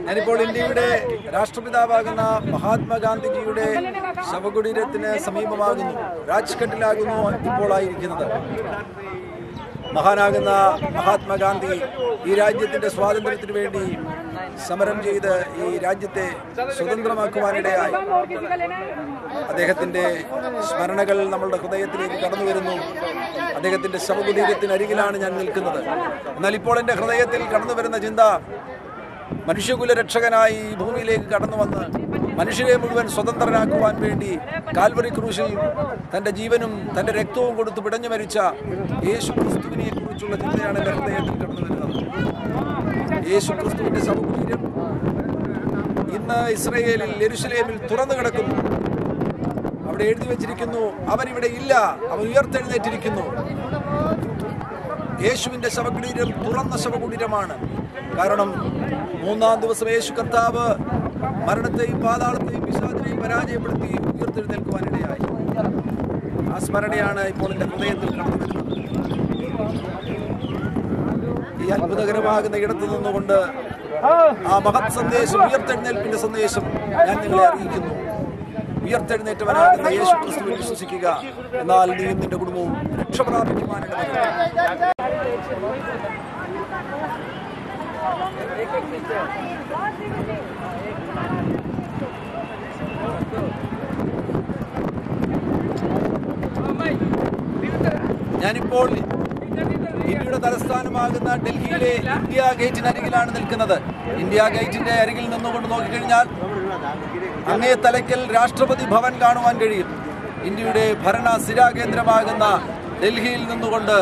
ഞാനിപ്പോൾ ഇന്ത്യയുടെ രാഷ്ട്രപിതാവാകുന്ന മഹാത്മാഗാന്ധിജിയുടെ ശവകുടീരത്തിന് സമീപമാകുന്നു രാജ്ഘട്ടിലാകുന്നു ഇപ്പോൾ ആയിരിക്കുന്നത് മഹാനാകുന്ന മഹാത്മാഗാന്ധി ഈ രാജ്യത്തിന്റെ സ്വാതന്ത്ര്യത്തിന് വേണ്ടി സമരം ചെയ്ത് ഈ രാജ്യത്തെ സ്വതന്ത്രമാക്കുവാനിടയായി അദ്ദേഹത്തിന്റെ സ്മരണകൾ നമ്മളുടെ ഹൃദയത്തിലേക്ക് കടന്നു വരുന്നു അദ്ദേഹത്തിന്റെ ശവകുടീരത്തിനരികിലാണ് ഞാൻ നിൽക്കുന്നത് എന്നാൽ ഇപ്പോൾ എൻ്റെ ഹൃദയത്തിൽ കടന്നു വരുന്ന ചിന്ത മനുഷ്യകുല രക്ഷകനായി ഈ ഭൂമിയിലേക്ക് കടന്നു വന്ന് മനുഷ്യരെ മുഴുവൻ സ്വതന്ത്രനാക്കുവാൻ വേണ്ടി കാൽവറി ക്രൂശിൽ തന്റെ ജീവനും തന്റെ രക്തവും കൊടുത്ത് പിടഞ്ഞു മരിച്ച യേശു ക്രിസ്തുവിനെ കുറിച്ചുള്ള ചിന്തയാണ് എൻ്റെ ഹൃദയത്തിൽ കടന്നു വരുന്നത് യേശു ക്രിസ്തുവിന്റെ ശവകുടീരം ഇന്ന് ഇസ്രയേലിൽ യെരുശലേമിൽ തുറന്നു കിടക്കുന്നു അവിടെ എഴുതി വെച്ചിരിക്കുന്നു അവൻ ഇവിടെ ഇല്ല അവൻ ഉയർത്തെഴുന്നേറ്റിരിക്കുന്നു യേശുവിന്റെ ശവകുടീരം തുറന്ന ശവകുടീരമാണ് കാരണം മൂന്നാം ദിവസം യേശു കർത്താവ് മരണത്തെയും പാതാളത്തെയും പിശാചിനെയും പരാജയപ്പെടുത്തി ഉയർത്തെഴുന്നേൽക്കുവാനിടയായി ആ സ്മരണയാണ് ഇപ്പോൾ എൻ്റെ ഹൃദയത്തിൽ കടന്നു വരുന്നത് ഈ അത്ഭുതകരമാകുന്ന ഇടത്തു നിന്നുകൊണ്ട് ആ മഹത് സന്ദേശം ഉയർത്തെഴുന്നേൽപ്പിന്റെ സന്ദേശം ഞാൻ നിങ്ങളെ അറിയിക്കുന്നു ഉയർത്തെഴുന്നേറ്റവനാകുന്ന യേശു ക്രിസ്തുവിൽ വിശ്വസിക്കുക എന്നാൽ നീയും നിന്റെ കുടുംബവും രക്ഷ പ്രാപിക്കുവാനിടവരും ഞാനിപ്പോൾ ഇന്ത്യയുടെ തലസ്ഥാനമാകുന്ന ഡൽഹിയിലെ ഇന്ത്യ ഗേറ്റിനരികിലാണ് നിൽക്കുന്നത് ഇന്ത്യ ഗേറ്റിന്റെ അരികിൽ നിന്നുകൊണ്ട് നോക്കിക്കഴിഞ്ഞാൽ അങ്ങേ തലയ്ക്കൽ രാഷ്ട്രപതി ഭവൻ കാണുവാൻ കഴിയും ഇന്ത്യയുടെ ഭരണ സ്ഥിരാകേന്ദ്രമാകുന്ന ഡൽഹിയിൽ നിന്നുകൊണ്ട്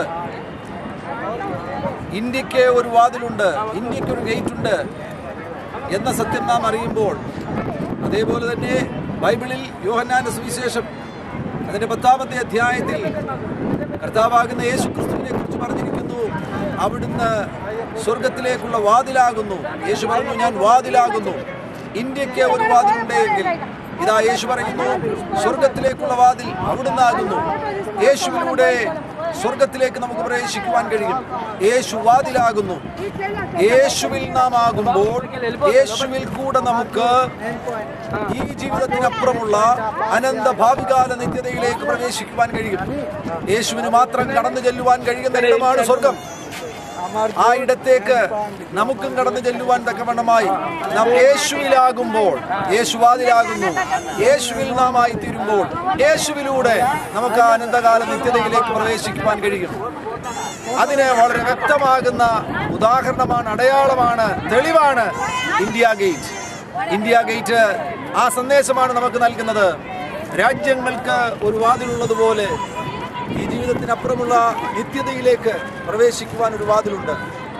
ഇന്ത്യക്ക് ഒരു വാതിലുണ്ട് ഇന്ത്യക്ക് ഒരു ഗേറ്റ് ഉണ്ട് എന്ന സത്യം നാം അറിയുമ്പോൾ അതേപോലെ തന്നെ ബൈബിളിൽ യോഹന്നാന്റെ സുവിശേഷം അതിന്റെ പത്താമത്തെ അധ്യായത്തിൽ കർത്താവാകുന്ന യേശു ക്രിസ്തുവിനെ കുറിച്ച് പറഞ്ഞിരിക്കുന്നു അവിടുന്ന് സ്വർഗത്തിലേക്കുള്ള വാതിലാകുന്നു യേശു പറഞ്ഞു ഞാൻ വാതിലാകുന്നു ഇന്ത്യക്ക് ഒരു വാതിലുണ്ട് എങ്കിൽ ഇതാ യേശു പറയുന്നു സ്വർഗത്തിലേക്കുള്ള വാതിൽ അവിടുന്ന് ആകുന്നു യേശുവിലൂടെ സ്വർഗത്തിലേക്ക് നമുക്ക് പ്രവേശിക്കുവാൻ കഴിയും യേശു വാതിലാകുന്നു യേശുവിൽ നാം ആകുമ്പോൾ യേശുവിൽ കൂടെ നമുക്ക് ഈ ജീവിതത്തിനപ്പുറമുള്ള അനന്ത ഭാവികാല നിത്യതയിലേക്ക് പ്രവേശിക്കുവാൻ കഴിയും യേശുവിന് മാത്രം കടന്നു ചെല്ലുവാൻ കഴിയുന്ന ഇടമാണ് സ്വർഗം ആ ഇടത്തേക്ക് നമുക്കും കടന്നു ചെല്ലുവാൻ തക്കവണ്ണമായി നാം യേശുവിലാകുമ്പോൾ യേശുവാതിലാകുന്നു യേശുവിൽ നാം ആയി തീരുമ്പോൾ യേശുവിലൂടെ നമുക്ക് ആ അനന്തകാല നിത്യതയിലേക്ക് പ്രവേശിക്കുവാൻ കഴിയും അതിന് വളരെ വ്യക്തമാകുന്ന ഉദാഹരണമാണ് അടയാളമാണ് തെളിവാണ് ഇന്ത്യ ഗേറ്റ് ഇന്ത്യ ഗേറ്റ് ആ സന്ദേശമാണ് നമുക്ക് നൽകുന്നത് രാജ്യങ്ങൾക്ക് ഒരു വാതിലുള്ളതുപോലെ ഈ ജീവിതത്തിനപ്പുറമുള്ള നിത്യതയിലേക്ക് പ്രവേശിക്കുവാൻ ഒരു വാതിലുണ്ട്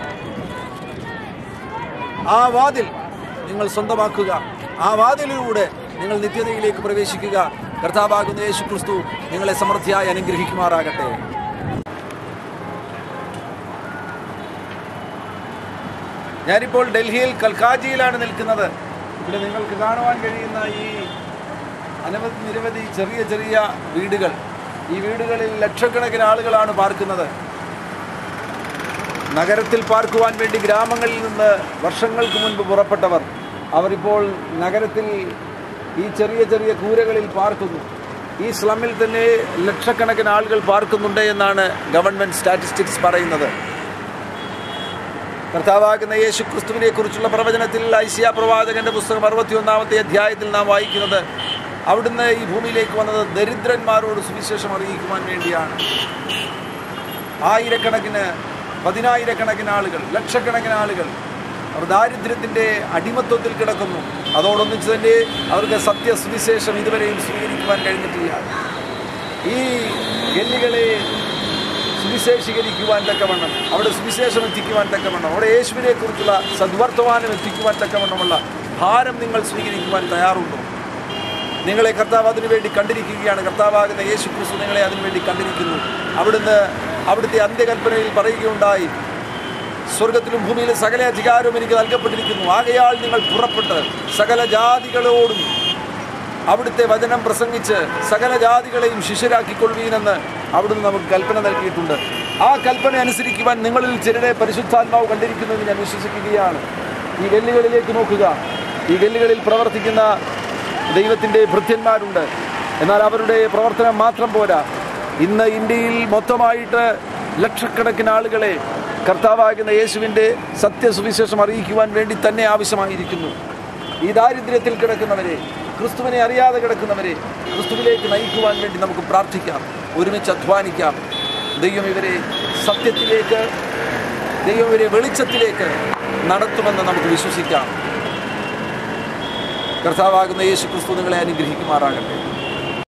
ആ വാതിൽ നിങ്ങൾ സ്വന്തമാക്കുക ആ വാതിലിലൂടെ നിങ്ങൾ നിത്യതയിലേക്ക് പ്രവേശിക്കുക കർത്താവാകുന്ന യേശു ക്രിസ്തു നിങ്ങളെ സമൃദ്ധിയായി അനുഗ്രഹിക്കുമാറാകട്ടെ ഞാനിപ്പോൾ ഡൽഹിയിൽ കൽക്കാജിയിലാണ് നിൽക്കുന്നത് ഇവിടെ നിങ്ങൾക്ക് കാണുവാൻ കഴിയുന്ന ഈ അനവധി നിരവധി ചെറിയ ചെറിയ വീടുകൾ ഈ വീടുകളിൽ ലക്ഷക്കണക്കിന് ആളുകളാണ് പാർക്കുന്നത് നഗരത്തിൽ പാർക്കുവാൻ വേണ്ടി ഗ്രാമങ്ങളിൽ നിന്ന് വർഷങ്ങൾക്ക് മുൻപ് പുറപ്പെട്ടവർ അവരിപ്പോൾ നഗരത്തിൽ ഈ ചെറിയ ചെറിയ കൂരകളിൽ പാർക്കുന്നു ഈ സ്ലമ്മിൽ തന്നെ ലക്ഷക്കണക്കിന് ആളുകൾ പാർക്കുന്നുണ്ട് എന്നാണ് ഗവൺമെൻറ് സ്റ്റാറ്റിസ്റ്റിക്സ് പറയുന്നത് കർത്താവാകുന്ന യേശു ക്രിസ്തുവിനെ കുറിച്ചുള്ള പ്രവചനത്തിൽ ഐസിയ പ്രവാചകന്റെ പുസ്തകം അറുപത്തിയൊന്നാമത്തെ അധ്യായത്തിൽ നാം വായിക്കുന്നത് അവിടുന്ന് ഈ ഭൂമിയിലേക്ക് വന്നത് ദരിദ്രന്മാരോട് സുവിശേഷം അറിയിക്കുവാൻ വേണ്ടിയാണ് ആയിരക്കണക്കിന് പതിനായിരക്കണക്കിന് ആളുകൾ ലക്ഷക്കണക്കിന് ആളുകൾ അവർ ദാരിദ്ര്യത്തിൻ്റെ അടിമത്വത്തിൽ കിടക്കുന്നു അതോടൊന്നിച്ച് തന്നെ അവർക്ക് സത്യ സുവിശേഷം ഇതുവരെയും സ്വീകരിക്കുവാൻ കഴിഞ്ഞിട്ടില്ല ഈ ഗല്ലികളെ സുവിശേഷീകരിക്കുവാൻ തക്കവണ്ണം അവിടെ സുവിശേഷം എത്തിക്കുവാൻ തക്കവണ്ണം അവിടെ യേശുവിനെ കുറിച്ചുള്ള സദ്വർത്തമാനം എത്തിക്കുവാൻ തക്കവണ്ണമുള്ള ഭാരം നിങ്ങൾ സ്വീകരിക്കുവാൻ തയ്യാറുണ്ടോ നിങ്ങളെ കർത്താവ് അതിനു വേണ്ടി കണ്ടിരിക്കുകയാണ് കർത്താവാകുന്ന യേശു ക്രിസ്തു നിങ്ങളെ അതിനു വേണ്ടി കണ്ടിരിക്കുന്നു അവിടുന്ന് അവിടുത്തെ അന്ത്യകൽപ്പനയിൽ പറയുകയുണ്ടായി സ്വർഗത്തിലും ഭൂമിയിലും സകല അധികാരവും എനിക്ക് നൽകപ്പെട്ടിരിക്കുന്നു ആകയാൽ നിങ്ങൾ പുറപ്പെട്ട് സകല ജാതികളോടും അവിടുത്തെ വചനം പ്രസംഗിച്ച് സകല ജാതികളെയും ശിഷ്യരാക്കിക്കൊള്ളുവീനെന്ന് അവിടുന്ന് നമുക്ക് കൽപ്പന നൽകിയിട്ടുണ്ട് ആ കൽപ്പന അനുസരിക്കുവാൻ നിങ്ങളിൽ ചിലരെ പരിശുദ്ധാത്മാവ് കണ്ടിരിക്കുന്നത് ഞാൻ വിശ്വസിക്കുകയാണ് ഈ ഗല്ലുകളിലേക്ക് നോക്കുക ഈ ഗല്ലുകളിൽ പ്രവർത്തിക്കുന്ന ദൈവത്തിൻ്റെ ഭൃത്യന്മാരുണ്ട് എന്നാൽ അവരുടെ പ്രവർത്തനം മാത്രം പോരാ ഇന്ന് ഇന്ത്യയിൽ മൊത്തമായിട്ട് ലക്ഷക്കണക്കിന് ആളുകളെ കർത്താവാകുന്ന യേശുവിൻ്റെ സത്യസുവിശേഷം അറിയിക്കുവാൻ വേണ്ടി തന്നെ ആവശ്യമായിരിക്കുന്നു ഈ ദാരിദ്ര്യത്തിൽ കിടക്കുന്നവരെ ക്രിസ്തുവിനെ അറിയാതെ കിടക്കുന്നവരെ ക്രിസ്തുവിലേക്ക് നയിക്കുവാൻ വേണ്ടി നമുക്ക് പ്രാർത്ഥിക്കാം ഒരുമിച്ച് അധ്വാനിക്കാം ദൈവം ഇവരെ സത്യത്തിലേക്ക് ദൈവം ഇവരെ വെളിച്ചത്തിലേക്ക് നടത്തുമെന്ന് നമുക്ക് വിശ്വസിക്കാം കർത്താവാകുന്ന യേശു ക്രിസ്തു നിങ്ങളെ അനുഗ്രഹിക്കുമാറാകട്ടെ